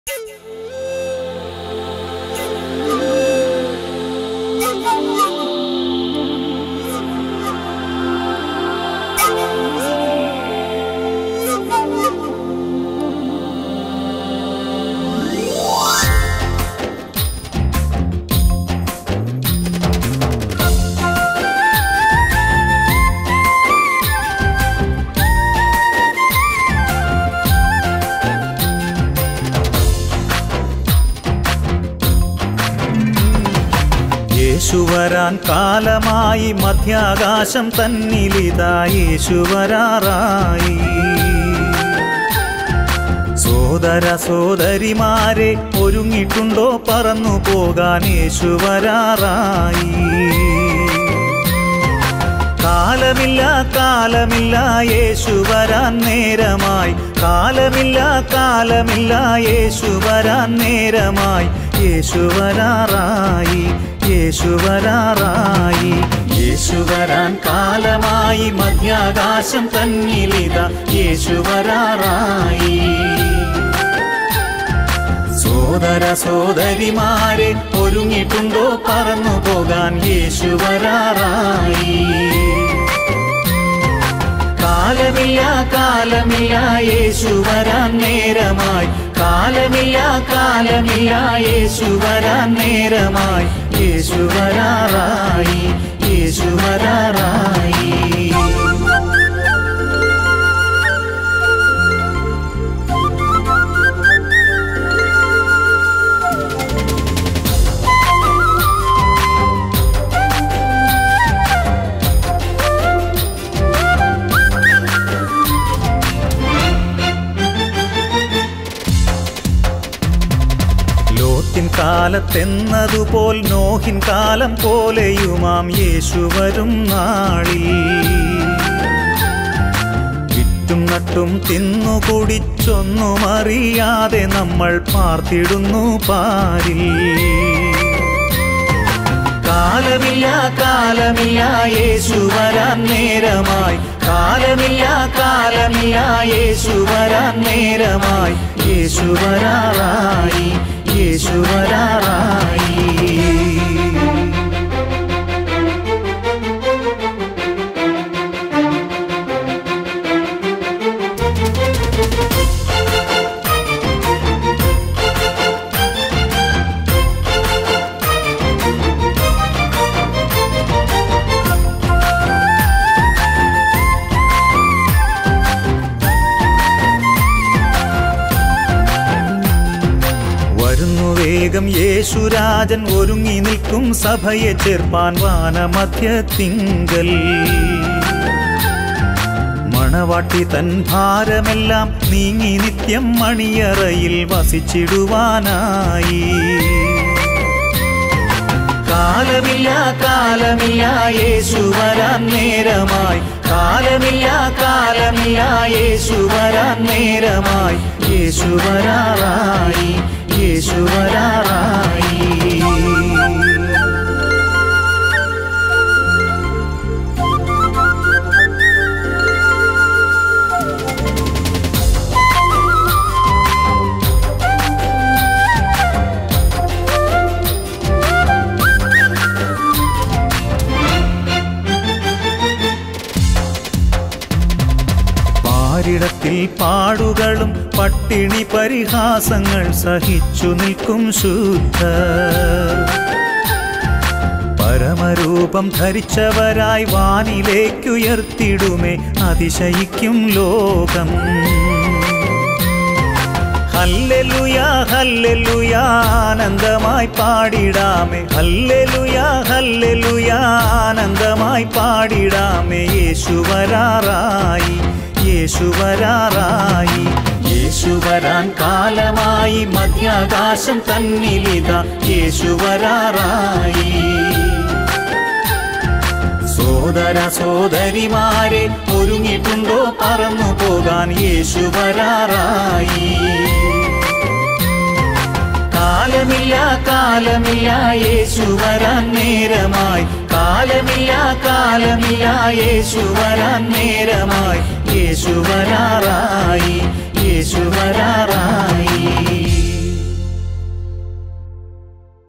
യേശു വരാൻ കാലമായി മധ്യാകാശം തന്നിലിതാ യേശു വരാറായി സോദര സോദരിമാരെ ഒരുങ്ങിട്ടുണ്ടോ പറന്നു പോകാൻ യേശു വരാറായി കാലമില്ല കാലമില്ല യേശു വരാൻ നേരമായി കാലമില്ല കാലമില്ല യേശു വരാൻ നേരമായി യേശു വരാറായി യേശു വരാറായി യേശു വരാൻ കാലമായി മധ്യാകാശം തന്നിലിത യേശു വരാറായി സോദര സോദരിമാരെ ഒരുങ്ങിട്ടുണ്ടോ പറന്നു പോകാൻ യേശു വരാറായി കാലമില്ല കാലമില്ല യേശു വരാൻ നേരമായി കാലമില്ല കാലമില്ല യേശു വരാൻ നേരമായി യേശു വരാറായി യേശു വരാറായി ലോത്തിൻ കാലത്തെന്നതുപോൽ നോഹിൻ കാലം പോലെയുമാം യേശു വരും നാളിൽ വിറ്റും നട്ടും തിന്നു കുടിച്ചൊന്നും അറിയാതെ നമ്മൾ പാർത്തിടുന്നു പാരിൽ കാലമില്ല കാലമില്ല യേശു വരാൻ നേരമായി കാലമില്ല കാലമില്ല യേശു വരാൻ നേരമായി യേശു വരാറായി യേശു വരാറായി വരുന്നു വേഗം യേശുരാജൻ ഒരുങ്ങി നിൽക്കും സഭയെ ചേർപ്പാൻ വാനമധ്യത്തിങ്കൽ മണവാട്ടി തൻ ഭാരമെല്ലാം നീങ്ങി നിത്യം മണിയറയിൽ വസിച്ചിടുവാനായി കാലമില്ല കാലമില്ല യേശു വരാൻ നേരമായി കാലമില്ല കാലമില്ല യേശു വരാൻ നേരമായി യേശു വരാറായി യേശു വരാറായി പാരിടത്തിൽ പാടുകളും പട്ടിണി പരിഹാസങ്ങൾ സഹിച്ചു നിൽക്കും ശുദ്ധ പരമരൂപം ധരിച്ചവരായി വാനിലേക്കുയർത്തിടുമേ അതിശയിക്കും ലോകം ഹല്ലെലുയാ ഹല്ലെലുയാ ആനന്ദമായി പാടിടാമേ ഹല്ലെലുയാ ഹല്ലെലുയാ ആനന്ദമായി പാടിടാമേ യേശു വരാറായി യേശു വരാറായി യേശു വരാൻ കാലമായി മധ്യാകാശം തന്നിലിത യേശു വരാറായി സോദര സോദരിമാരെ ഒരുങ്ങിട്ടുണ്ടോ പറന്നു പോകാൻ യേശു വരാറായി കാലമില്ല കാലമില്ല യേശു വരാൻ നേരമായി കാലമില്ല കാലമില്ല യേശു വരാൻ നേരമായി യേശു വരാറായി യേശു വരാറായി